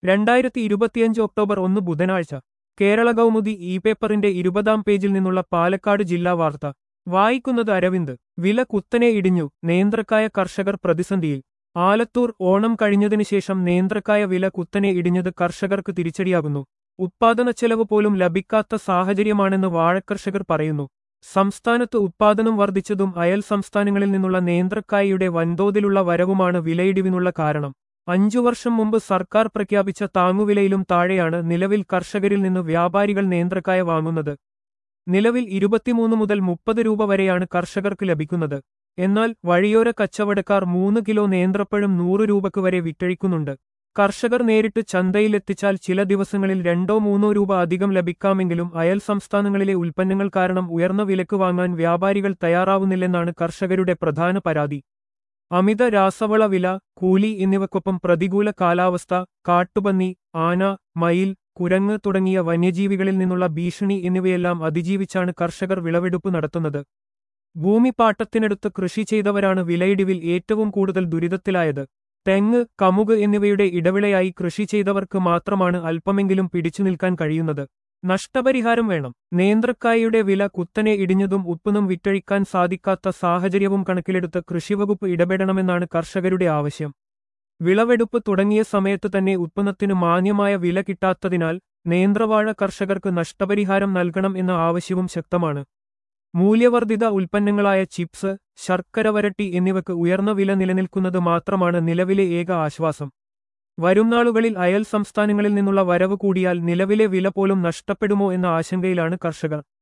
രണ്ടായിരത്തി ഇരുപത്തിയഞ്ച് ഒക്ടോബർ ഒന്ന് ബുധനാഴ്ച കേരള കൗമുദി ഇ പേപ്പറിന്റെ ഇരുപതാം പേജിൽ നിന്നുള്ള പാലക്കാട് ജില്ലാ വാർത്ത വായിക്കുന്നത് അരവിന്ദ് വില കുത്തനെ ഇടിഞ്ഞു നേന്ത്രക്കായ കർഷകർ പ്രതിസന്ധിയിൽ ആലത്തൂർ ഓണം കഴിഞ്ഞതിനു ശേഷം നേന്ത്രക്കായ വില കുത്തനെ ഇടിഞ്ഞത് കർഷകർക്ക് തിരിച്ചടിയാകുന്നു ഉത്പാദനച്ചെലവ് പോലും ലഭിക്കാത്ത സാഹചര്യമാണെന്ന് വാഴക്കർഷകർ പറയുന്നു സംസ്ഥാനത്ത് ഉത്പാദനം വർദ്ധിച്ചതും അയൽ സംസ്ഥാനങ്ങളിൽ നിന്നുള്ള നേന്ത്രക്കായയുടെ വൻതോതിലുള്ള വരവുമാണ് വിലയിടിവിനുള്ള കാരണം അഞ്ചു വർഷം മുമ്പ് സർക്കാർ പ്രഖ്യാപിച്ച താങ്ങുവിലയിലും താഴെയാണ് നിലവിൽ കർഷകരിൽ നിന്ന് വ്യാപാരികൾ നേന്ത്രക്കായ വാങ്ങുന്നത് നിലവിൽ ഇരുപത്തിമൂന്ന് മുതൽ മുപ്പത് രൂപ വരെയാണ് കർഷകർക്ക് ലഭിക്കുന്നത് എന്നാൽ വഴിയോര കച്ചവടക്കാർ മൂന്ന് കിലോ നേന്ത്രപ്പഴം നൂറ് രൂപക്ക് വരെ വിറ്റഴിക്കുന്നുണ്ട് കർഷകർ നേരിട്ട് ചന്തയിലെത്തിച്ചാൽ ചില ദിവസങ്ങളിൽ രണ്ടോ മൂന്നോ രൂപ അധികം ലഭിക്കാമെങ്കിലും അയൽ സംസ്ഥാനങ്ങളിലെ ഉൽപ്പന്നങ്ങൾ കാരണം ഉയർന്ന വിലക്ക് വാങ്ങാൻ വ്യാപാരികൾ തയ്യാറാവുന്നില്ലെന്നാണ് കർഷകരുടെ പ്രധാന പരാതി അമിത രാസവള വില കൂലി എന്നിവയ്ക്കൊപ്പം പ്രതികൂല കാലാവസ്ഥ കാട്ടുപന്നി ആന മയിൽ കുരങ്ങ് തുടങ്ങിയ വന്യജീവികളിൽ നിന്നുള്ള ഭീഷണി എന്നിവയെല്ലാം അതിജീവിച്ചാണ് കർഷകർ വിളവെടുപ്പ് നടത്തുന്നത് ഭൂമി പാട്ടത്തിനടുത്ത് കൃഷി ചെയ്തവരാണ് വിലയിടിവിൽ ഏറ്റവും കൂടുതൽ ദുരിതത്തിലായത് തെങ്ങ് കമുക് എന്നിവയുടെ ഇടവിളയായി കൃഷി ചെയ്തവർക്ക് മാത്രമാണ് അല്പമെങ്കിലും പിടിച്ചു നിൽക്കാൻ കഴിയുന്നത് നഷ്ടപരിഹാരം വേണം നേന്ത്രക്കായയുടെ വില കുത്തനെ ഇടിഞ്ഞതും ഉപ്പുന്നും വിറ്റഴിക്കാൻ സാധിക്കാത്ത സാഹചര്യവും കണക്കിലെടുത്ത് കൃഷിവകുപ്പ് ഇടപെടണമെന്നാണ് കർഷകരുടെ ആവശ്യം വിളവെടുപ്പ് തുടങ്ങിയ സമയത്ത് തന്നെ ഉത്പന്നത്തിന് മാന്യമായ വില കിട്ടാത്തതിനാൽ നേന്ത്രവാഴ കർഷകർക്ക് നഷ്ടപരിഹാരം നൽകണം എന്ന ആവശ്യവും ശക്തമാണ് മൂല്യവർദ്ധിത ഉൽപ്പന്നങ്ങളായ ചിപ്സ് ശർക്കര വരട്ടി എന്നിവയ്ക്ക് ഉയർന്ന വില നിലനിൽക്കുന്നത് മാത്രമാണ് നിലവിലെ ഏക ആശ്വാസം വരും നാളുകളിൽ അയൽ സംസ്ഥാനങ്ങളിൽ നിന്നുള്ള വരവ് കൂടിയാൽ നിലവിലെ വില പോലും നഷ്ടപ്പെടുമോ എന്ന ആശങ്കയിലാണ് കർഷകർ